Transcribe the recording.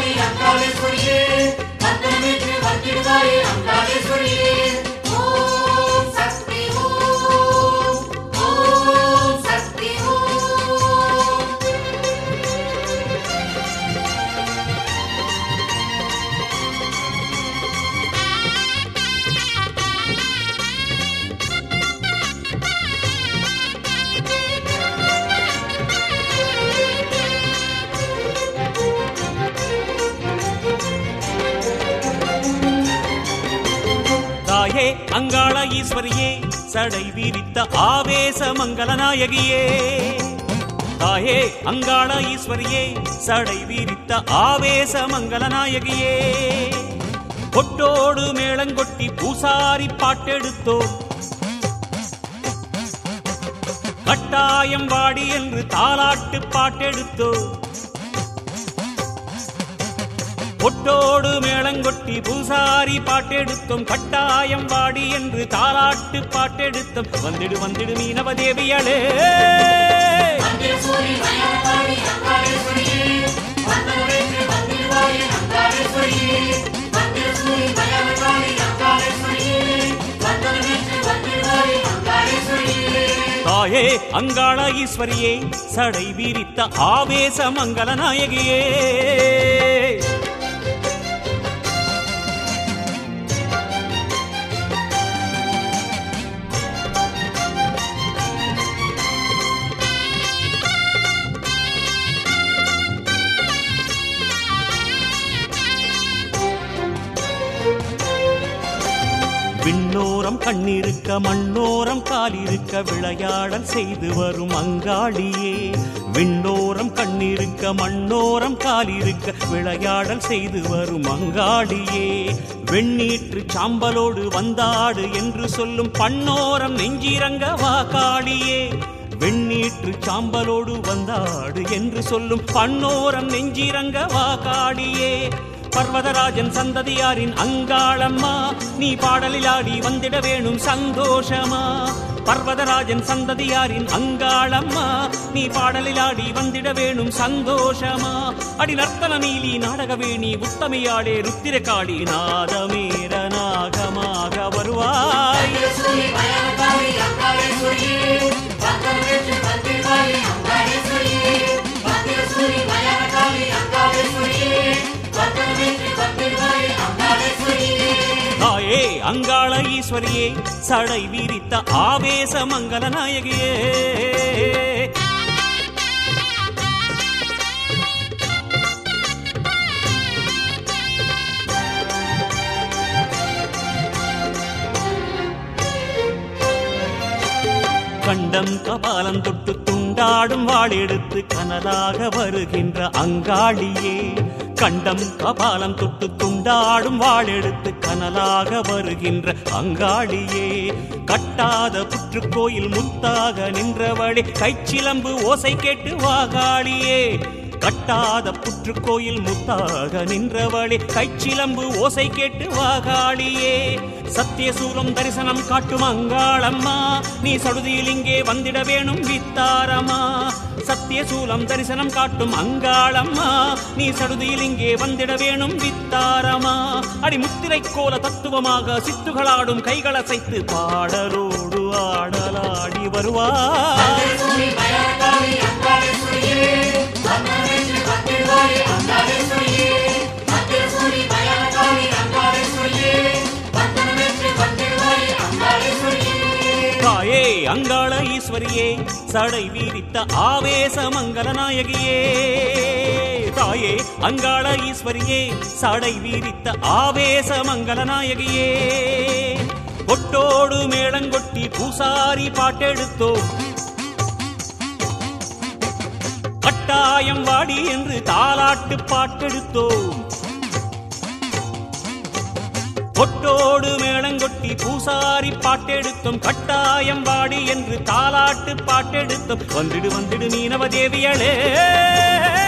வாழி அங்காளேஸ்வரியே வந்தனமேற்று வந்திடுவாயே அங்காளேஸ்வரியே ஓம் சக்தி ஓம் ஓம் சக்தி ஓம் தாயே அங்காள ஈஸ்வரியே சடை விரித்த ஆவேச மங்கள நாயகியே தாயே அங்காள ஈஸ்வரியே சடை விரித்த ஆவேச மங்கள நாயகியே கொட்டோடு மேளங்கொட்டி பூசாரி பாட்டெடுத்தோ கட்டாயம் வாடி என்று தாலாட்டு பாட்டெடுத்தோ பொட்டோடு மேளங்கொட்டி பூசாரி பாட்டெடுத்தோம் கட்டாயம் வாடி என்று தாலாட்டு பாட்டெடுத்தோம் வந்திடு வந்திடு மீனவதேவியளே மந்திரசூரி மயானவாடி அங்காளேஸ்வரியே வந்தனமேற்று வந்திடுவாயே அங்காளேஸ்வரியே மந்திரசூரி மயானவாடி அங்காளேஸ்வரியே வந்தனமேற்று வந்திடுவாயே அங்காளேஸ்வரியே தாயே அங்காள ஈஸ்வரியே சடை விரித்த ஆவேச மங்கள நாயகியே விண்ணோரம் கண்ணிருக்க மண்ணோரம் காலிருக்க விளையாடல் செய்து வரும் அங்காளியே விண்ணோரம் கண்ணிருக்க மண்ணோரம் காலிருக்க விளையாடல் செய்து வரும் அங்காளியே வெண்ணீற்று சாம்பலோடு வந்தாடு என்று சொல்லும் பண்ணோரம் நெஞ்சிரங்க வாக்காளியே வெண்ணீற்று சாம்பலோடு வந்தாடு என்று சொல்லும் பண்ணோரம் நெஞ்சிரங்க வாக்காளியே பர்வதராஜன் சந்ததியாரின் அங்காளம்மா நீ பாடலில் ஆடி வந்திட வேணும் சந்தோஷமா பர்வதராஜன் சந்ததியாரின் அங்காளம்மா நீ பாடலில் ஆடி வந்திட வேணும் சந்தோஷமா அடி நர்த்தன நீலி நாடகவேணி உத்தமையாடே ருத்திரகாளி நாதமேர நாகமாக வருவாய் மந்திரசூரி மயானவாடி அங்காளேஸ்வரியே வந்தனமேற்று வந்திடுவாயே அங்காளேஸ்வரியே மந்திரசூரி மயானவாடி அங்காளேஸ்வரியே வந்தனமேற்று வந்திடுவாயே அங்காளேஸ்வரியே தாயே அங்காள ஈஸ்வரியே சடை விரித்த ஆவேச மங்கள நாயகியே கண்டம் கபாலம் தொட்டு துண்டாடும் வாளெடுத்து கனலாக வருகின்ற அங்காளியே கண்டம் கபாலம் தொட்டு துண்டாடும் வாளெடுத்து கனலாக வருகின்ற அங்காளியே கட்டாத புற்றுக்கோயில் முத்தாக நின்றவளே கைச்சிலம்பு ஓசை கேட்டு வாகாளியே கட்டாத புற்றுக்கோயில் முத்தாக நின்றவளே கைச்சிலம்பு ஓசை கேட்டு வாகாளியே சத்தியசூலம் தரிசனம் காட்டும் அங்காளம்மா நீ சடுதியில் இங்கே வந்திட வேணும் வித்தாரமா சத்தியசூலம் தரிசனம் காட்டும் அங்காளம்மா நீ சடுதியில் இங்கே வந்திட வேணும் வித்தாரமா அடி முத்திரை கோல தத்துவமாக சித்துகளாடும் கைகளசைத்து பாடலோடு ஆடலாடி வருவாய் மந்திரசூரி மயானவாடி அங்காளேஸ்வரியே வந்தனமேற்று வந்திடுவாயே அங்காளேஸ்வரியே மந்திரசூரி மயானவாடி அங்காளேஸ்வரியே வந்தனமேற்று வந்திடுவாயே அங்காளேஸ்வரியே தாயே அங்காள ஈஸ்வரியே சடை வீரித்த ஆவேச மங்கள நாயகியே தாயே அங்காள ஈஸ்வரியே சடை வீரித்த ஆவேச மங்கள நாயகியே கொட்டோடு மேளங்கொட்டி பூசாரி பாட்டெடுத்தோ கட்டாயம் வாடி என்று தாலாட்டு பாட்டெடுத்தோம் கொட்டோடு மேளங்கொட்டி பூசாரி பாட்டெடுத்தோம் கட்டாயம் வாடி என்று தாலாட்டு பாட்டெடுத்தோம் வந்திடு வந்திடு மீனவ தேவியளே